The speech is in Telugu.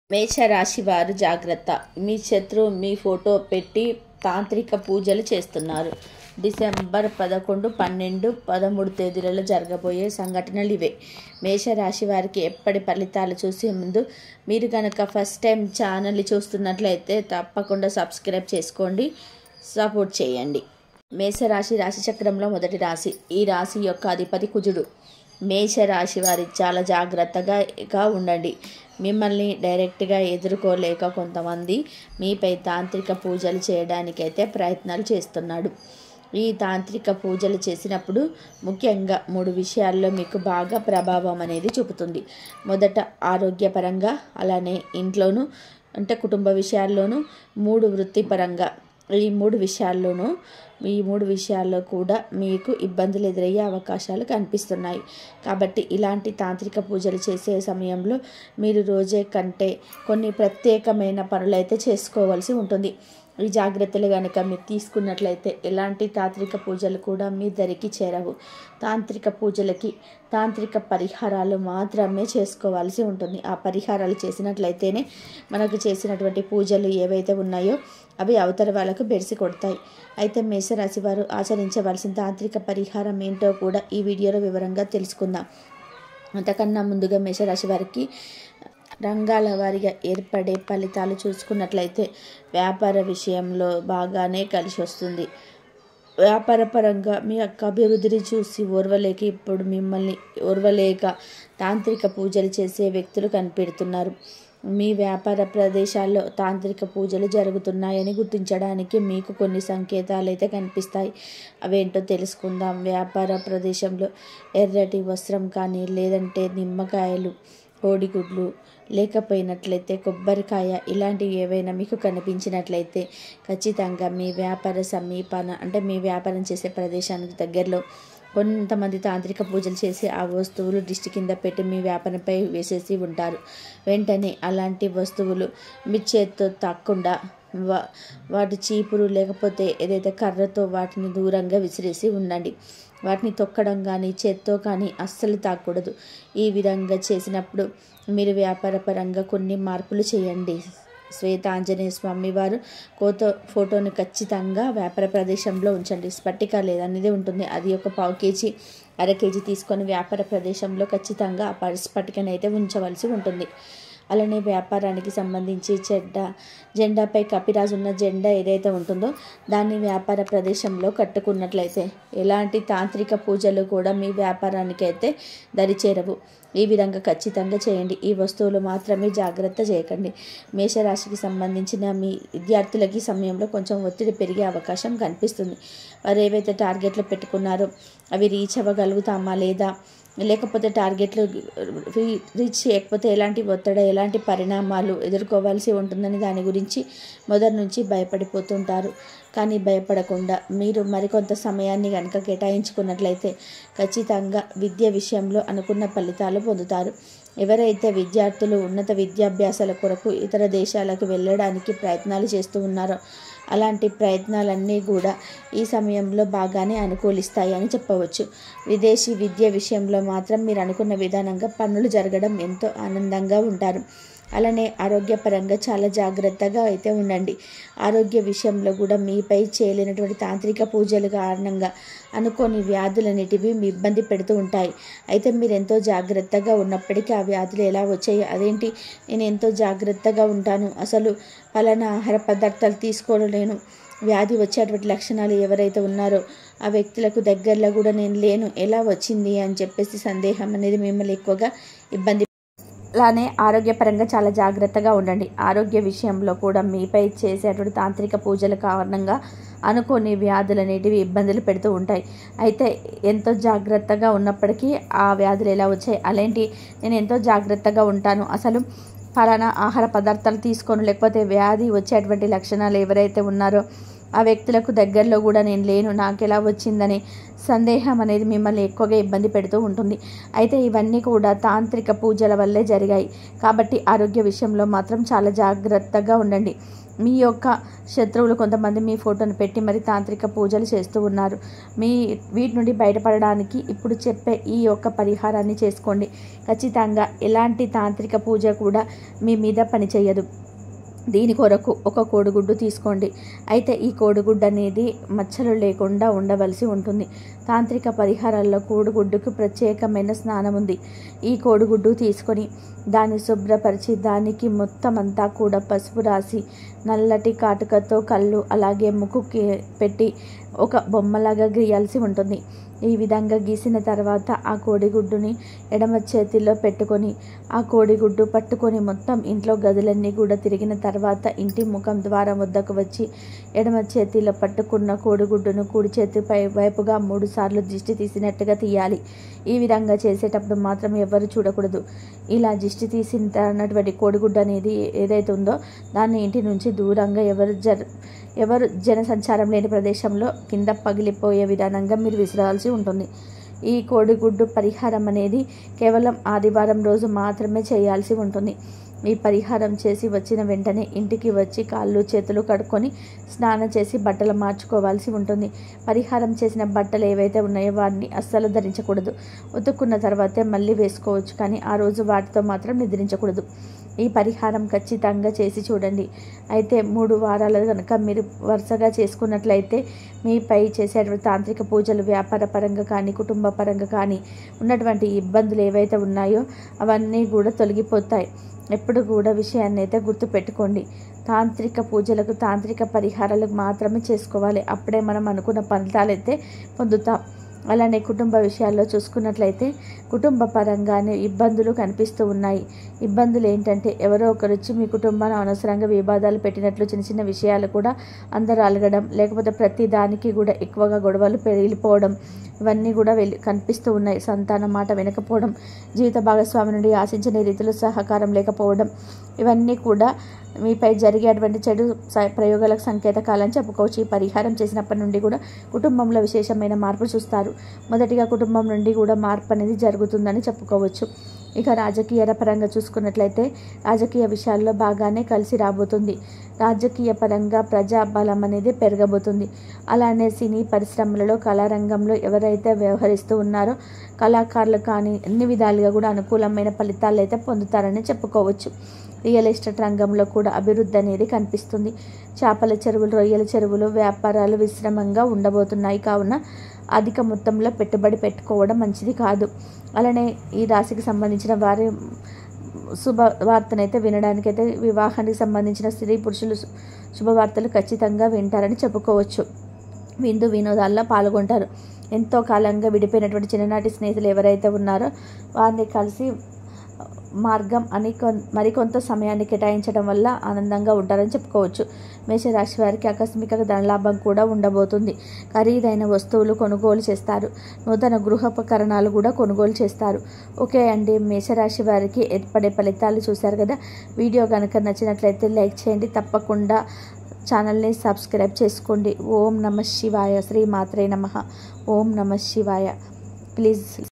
మేషరాశి వారు జాగ్రత్త మీ శత్రువు మీ ఫోటో పెట్టి తాంత్రిక పూజలు చేస్తున్నారు డిసెంబర్ పదకొండు పన్నెండు పదమూడు తేదీలలో జరగబోయే సంఘటనలు ఇవే మేషరాశి వారికి ఎప్పటి ఫలితాలు చూసే ముందు మీరు కనుక ఫస్ట్ టైం ఛానల్ని చూస్తున్నట్లయితే తప్పకుండా సబ్స్క్రైబ్ చేసుకోండి సపోర్ట్ చేయండి మేషరాశి రాశి చక్రంలో మొదటి రాశి ఈ రాశి యొక్క అధిపతి కుజుడు మేషరాశి వారి చాలా జాగ్రత్తగా ఉండండి మిమ్మల్ని డైరెక్ట్గా ఎదుర్కోలేక కొంతమంది మీపై తాంత్రిక పూజలు చేయడానికైతే ప్రయత్నాలు చేస్తున్నాడు ఈ తాంత్రిక పూజలు చేసినప్పుడు ముఖ్యంగా మూడు విషయాల్లో మీకు బాగా ప్రభావం అనేది చూపుతుంది మొదట ఆరోగ్యపరంగా అలానే ఇంట్లోనూ అంటే కుటుంబ విషయాల్లోనూ మూడు వృత్తిపరంగా ఈ మూడు విషయాల్లోనూ ఈ మూడు విషయాల్లో కూడా మీకు ఇబ్బందులు ఎదురయ్యే అవకాశాలు కనిపిస్తున్నాయి కాబట్టి ఇలాంటి తాంత్రిక పూజలు చేసే సమయంలో మీరు రోజే కంటే కొన్ని ప్రత్యేకమైన పనులైతే చేసుకోవాల్సి ఉంటుంది ఈ జాగ్రత్తలు కనుక మీరు తీసుకున్నట్లయితే ఎలాంటి తాంత్రిక పూజలు కూడా మీ దరికి చేరవు తాంత్రిక పూజలకి తాంత్రిక పరిహారాలు మాత్రమే చేసుకోవాల్సి ఉంటుంది ఆ పరిహారాలు చేసినట్లయితేనే మనకు చేసినటువంటి పూజలు ఏవైతే ఉన్నాయో అవి అవతల వాళ్ళకు బెడిసి కొడతాయి అయితే మేషరాశి వారు ఆచరించవలసిన తాంత్రిక పరిహారం ఏంటో కూడా ఈ వీడియోలో వివరంగా తెలుసుకుందాం అంతకన్నా ముందుగా మేషరాశి వారికి రంగాల వారిగా ఏర్పడే ఫలితాలు చూసుకున్నట్లయితే వ్యాపార విషయంలో బాగానే కలిసి వస్తుంది వ్యాపారపరంగా మీ యొక్క అభివృద్ధిని చూసి ఓర్వలేక ఇప్పుడు మిమ్మల్ని ఓర్వలేక తాంత్రిక పూజలు చేసే వ్యక్తులు కనిపెడుతున్నారు మీ వ్యాపార ప్రదేశాల్లో తాంత్రిక పూజలు జరుగుతున్నాయని గుర్తించడానికి మీకు కొన్ని సంకేతాలు అయితే కనిపిస్తాయి అవేంటో తెలుసుకుందాం వ్యాపార ప్రదేశంలో ఎర్రటి వస్త్రం కానీ లేదంటే నిమ్మకాయలు కోడిగుడ్లు లేకపోయినట్లయితే కొబ్బరికాయ ఇలాంటివి ఏవైనా మీకు కనిపించినట్లయితే ఖచ్చితంగా మీ వ్యాపార సమీపాన అంటే మీ వ్యాపారం చేసే ప్రదేశానికి దగ్గరలో కొంతమంది తాంత్రిక పూజలు చేసి ఆ వస్తువులు దిష్టి కింద పెట్టి మీ వ్యాపారంపై వేసేసి ఉంటారు వెంటనే అలాంటి వస్తువులు మీ చేత్తో తాకుండా వా వాటి చీపురు లేకపోతే ఏదైతే కర్రతో వాటిని దూరంగా విసిరేసి ఉండండి వాటిని తొక్కడం కానీ చేత్తో కానీ అస్సలు తాకూడదు ఈ విధంగా చేసినప్పుడు మీరు వ్యాపారపరంగా కొన్ని మార్పులు చేయండి శ్వేత ఆంజనేయ స్వామి వారు కోత ఫోటోని ఖచ్చితంగా వ్యాపార ప్రదేశంలో ఉంచండి స్ఫటిక లేదనేది ఉంటుంది అది ఒక పావు కేజీ అర కేజీ తీసుకొని వ్యాపార ప్రదేశంలో ఖచ్చితంగా ఆ స్ఫటికను అయితే ఉంచవలసి ఉంటుంది అలానే వ్యాపారానికి సంబంధించి చెడ్డ జెండాపై కపిరాజు ఉన్న జెండా ఏదైతే ఉంటుందో దాన్ని వ్యాపార ప్రదేశంలో కట్టుకున్నట్లయితే ఎలాంటి తాంత్రిక పూజలు కూడా మీ వ్యాపారానికి అయితే దరిచేరవు ఈ విధంగా ఖచ్చితంగా చేయండి ఈ వస్తువులు మాత్రమే జాగ్రత్త చేయకండి మేషరాశికి సంబంధించిన మీ విద్యార్థులకి సమయంలో కొంచెం ఒత్తిడి పెరిగే అవకాశం కనిపిస్తుంది వారు ఏవైతే టార్గెట్లు పెట్టుకున్నారో అవి రీచ్ అవ్వగలుగుతామా లేదా లేకపోతే టార్గెట్లు రీచ్ చేయకపోతే ఎలాంటి ఒత్తిడి ఎలాంటి పరిణామాలు ఎదుర్కోవాల్సి ఉంటుందని దాని గురించి మొదటి నుంచి భయపడిపోతుంటారు కానీ భయపడకుండా మీరు మరికొంత సమయాన్ని కనుక కేటాయించుకున్నట్లయితే ఖచ్చితంగా విద్య విషయంలో అనుకున్న ఫలితాలు పొందుతారు ఎవరైతే విద్యార్థులు ఉన్నత విద్యాభ్యాసాల కొరకు ఇతర దేశాలకు వెళ్ళడానికి ప్రయత్నాలు చేస్తూ ఉన్నారో అలాంటి ప్రయత్నాలన్నీ కూడా ఈ సమయంలో బాగానే అనుకూలిస్తాయి అని చెప్పవచ్చు విదేశీ విద్య విషయంలో మాత్రం మీరు అనుకున్న విధానంగా పనులు జరగడం ఎంతో ఆనందంగా ఉంటారు అలానే ఆరోగ్యపరంగా చాలా జాగ్రత్తగా అయితే ఉండండి ఆరోగ్య విషయంలో కూడా మీపై చేయలేనటువంటి తాంత్రిక పూజల కారణంగా అనుకోని వ్యాధులన్నిటివి మీ ఇబ్బంది పెడుతూ ఉంటాయి అయితే మీరు ఎంతో జాగ్రత్తగా ఉన్నప్పటికీ ఆ వ్యాధులు ఎలా వచ్చాయి అదేంటి నేను ఎంతో జాగ్రత్తగా ఉంటాను అసలు పలానా ఆహార పదార్థాలు తీసుకోలేను వ్యాధి వచ్చేటువంటి లక్షణాలు ఎవరైతే ఉన్నారో ఆ వ్యక్తులకు దగ్గరలో కూడా నేను లేను ఎలా వచ్చింది అని చెప్పేసి సందేహం అనేది మిమ్మల్ని ఎక్కువగా ఇబ్బంది అలానే ఆరోగ్యపరంగా చాలా జాగ్రత్తగా ఉండండి ఆరోగ్య విషయంలో కూడా మీపై చేసేటువంటి తాంత్రిక పూజల కారణంగా అనుకోని వ్యాధులు అనేటివి ఇబ్బందులు పెడుతూ ఉంటాయి అయితే ఎంతో జాగ్రత్తగా ఉన్నప్పటికీ ఆ వ్యాధులు ఎలా వచ్చాయి అలాంటి నేను ఎంతో జాగ్రత్తగా ఉంటాను అసలు ఫలానా ఆహార పదార్థాలు తీసుకొని లేకపోతే వ్యాధి వచ్చేటువంటి లక్షణాలు ఎవరైతే ఉన్నారో ఆ వ్యక్తులకు దగ్గరలో కూడా నేను లేను నాకు ఎలా వచ్చిందనే సందేహం అనేది మిమ్మల్ని ఎక్కువగా ఇబ్బంది పెడుతూ ఉంటుంది అయితే ఇవన్నీ కూడా తాంత్రిక పూజల వల్లే జరిగాయి కాబట్టి ఆరోగ్య విషయంలో మాత్రం చాలా జాగ్రత్తగా ఉండండి మీ యొక్క శత్రువులు కొంతమంది మీ ఫోటోను పెట్టి మరి తాంత్రిక పూజలు చేస్తూ ఉన్నారు మీ వీటి నుండి బయటపడడానికి ఇప్పుడు చెప్పే ఈ యొక్క పరిహారాన్ని చేసుకోండి ఖచ్చితంగా ఎలాంటి తాంత్రిక పూజ కూడా మీ మీద పనిచేయదు దీని కొరకు ఒక కోడిగుడ్డు తీసుకోండి అయితే ఈ కోడిగుడ్డు అనేది మచ్చలు లేకుండా ఉండవలసి ఉంటుంది తాంత్రిక పరిహారాల్లో కోడిగుడ్డుకు ప్రత్యేకమైన స్నానం ఉంది ఈ కోడిగుడ్డు తీసుకొని దాన్ని శుభ్రపరిచి దానికి మొత్తం అంతా కూడా పసుపు రాసి నల్లటి కాటుకతో కళ్ళు అలాగే ముక్కుకి పెట్టి ఒక బొమ్మలాగా గీయాల్సి ఉంటుంది ఈ విధంగా గీసిన తర్వాత ఆ కోడిగుడ్డుని ఎడమ చేతిలో పెట్టుకొని ఆ కోడిగుడ్డు పట్టుకొని మొత్తం ఇంట్లో గదులన్నీ కూడా తిరిగిన తర్వాత ఇంటి ముఖం ద్వారం వద్దకు వచ్చి ఎడమ చేతిలో పట్టుకున్న కోడిగుడ్డును కుడి చేతిపై వైపుగా మూడు సార్లు దిష్టి తీసినట్టుగా తీయాలి ఈ విధంగా చేసేటప్పుడు మాత్రం ఎవరు చూడకూడదు ఇలా దిష్టి తీసినటువంటి కోడిగుడ్డు అనేది ఏదైతే ఉందో దాన్ని ఇంటి నుంచి దూరంగా ఎవరు జర ఎవరు జనసంచారం లేని ప్రదేశంలో కింద పగిలిపోయే విధానంగా మీరు విసిరాల్సి ఉంటుంది ఈ కోడిగుడ్డు పరిహారం అనేది కేవలం ఆదివారం రోజు మాత్రమే చేయాల్సి ఉంటుంది ఈ పరిహారం చేసి వచ్చిన వెంటనే ఇంటికి వచ్చి కాళ్ళు చేతులు కడుక్కొని స్నానం చేసి బట్టలు మార్చుకోవాల్సి ఉంటుంది పరిహారం చేసిన బట్టలు ఏవైతే ఉన్నాయో వాటిని అస్సలు ధరించకూడదు ఉతుక్కున్న తర్వాతే మళ్ళీ వేసుకోవచ్చు కానీ ఆ రోజు వాటితో మాత్రం నిద్రించకూడదు ఈ పరిహారం ఖచ్చితంగా చేసి చూడండి అయితే మూడు వారాలు కనుక మీరు వరుసగా చేసుకున్నట్లయితే మీపై చేసేటువంటి తాంత్రిక పూజలు వ్యాపార పరంగా కానీ కుటుంబ పరంగా కానీ ఉన్నటువంటి ఇబ్బందులు ఏవైతే ఉన్నాయో అవన్నీ కూడా తొలగిపోతాయి ఎప్పుడు కూడా విషయాన్ని అయితే గుర్తుపెట్టుకోండి తాంత్రిక పూజలకు తాంత్రిక పరిహారాలకు మాత్రమే చేసుకోవాలి అప్పుడే మనం అనుకున్న ఫలితాలు అయితే పొందుతాం అలానే కుటుంబ విషయాల్లో చూసుకున్నట్లయితే కుటుంబ పరంగానే ఇబ్బందులు కనిపిస్తూ ఉన్నాయి ఇబ్బందులు ఏంటంటే ఎవరో ఒకరు వచ్చి మీ కుటుంబాన్ని అనవసరంగా వివాదాలు పెట్టినట్లు చిన్న చిన్న విషయాలు కూడా అందరూ అలగడం లేకపోతే ప్రతి దానికి కూడా ఎక్కువగా గొడవలు పెరిగిపోవడం ఇవన్నీ కూడా వెళ్ళి కనిపిస్తూ ఉన్నాయి సంతానం మాట వినకపోవడం జీవిత భాగస్వామి నుండి ఆశించిన రీతిలో సహకారం లేకపోవడం ఇవన్నీ కూడా మీపై జరిగేటువంటి చెడు స- ప్రయోగాలకు సంకేతకాలని చెప్పుకోవచ్చు ఈ పరిహారం చేసినప్పటి నుండి కూడా కుటుంబంలో విశేషమైన మార్పు చూస్తారు మొదటిగా కుటుంబం నుండి కూడా మార్పు అనేది జరుగుతుందని చెప్పుకోవచ్చు ఇక రాజకీయ పరంగా చూసుకున్నట్లయితే రాజకీయ విషయాల్లో బాగానే కలిసి రాబోతుంది రాజకీయ పరంగా ప్రజా బలం అనేది పెరగబోతుంది అలానే సినీ పరిశ్రమలలో కళారంగంలో ఎవరైతే వ్యవహరిస్తూ ఉన్నారో కళాకారులు కానీ అన్ని విధాలుగా కూడా అనుకూలమైన ఫలితాలు అయితే పొందుతారని చెప్పుకోవచ్చు రియల్ ఎస్టేట్ రంగంలో కూడా అభివృద్ధి అనేది కనిపిస్తుంది చేపల చెరువులు రొయ్యల చెరువులు వ్యాపారాలు విశ్రమంగా ఉండబోతున్నాయి కావున అధిక మొత్తంలో పెట్టుబడి పెట్టుకోవడం మంచిది కాదు అలానే ఈ రాశికి సంబంధించిన వారి శుభ వార్తనైతే వినడానికైతే వివాహానికి సంబంధించిన స్త్రీ పురుషులు శు- శుభవార్తలు ఖచ్చితంగా వింటారని చెప్పుకోవచ్చు విందు వినోదాల్లో పాల్గొంటారు ఎంతో కాలంగా విడిపోయినటువంటి చిన్ననాటి స్నేహితులు ఎవరైతే ఉన్నారో వారిని కలిసి మార్గం అని కొన్ మరికొంత సమయాన్ని కేటాయించడం వల్ల ఆనందంగా ఉంటారని చెప్పుకోవచ్చు మేషరాశి వారికి ఆకస్మిక ధనలాభం కూడా ఉండబోతుంది ఖరీదైన వస్తువులు కొనుగోలు చేస్తారు నూతన గృహోపకరణాలు కూడా కొనుగోలు చేస్తారు ఓకే అండి మేషరాశి వారికి ఏర్పడే ఫలితాలు చూశారు కదా వీడియో కనుక నచ్చినట్లయితే లైక్ చేయండి తప్పకుండా ఛానల్ని సబ్స్క్రైబ్ చేసుకోండి ఓం నమ శివాయ శ్రీ మాత్రే నమ ఓం నమ శివాయ ప్లీజ్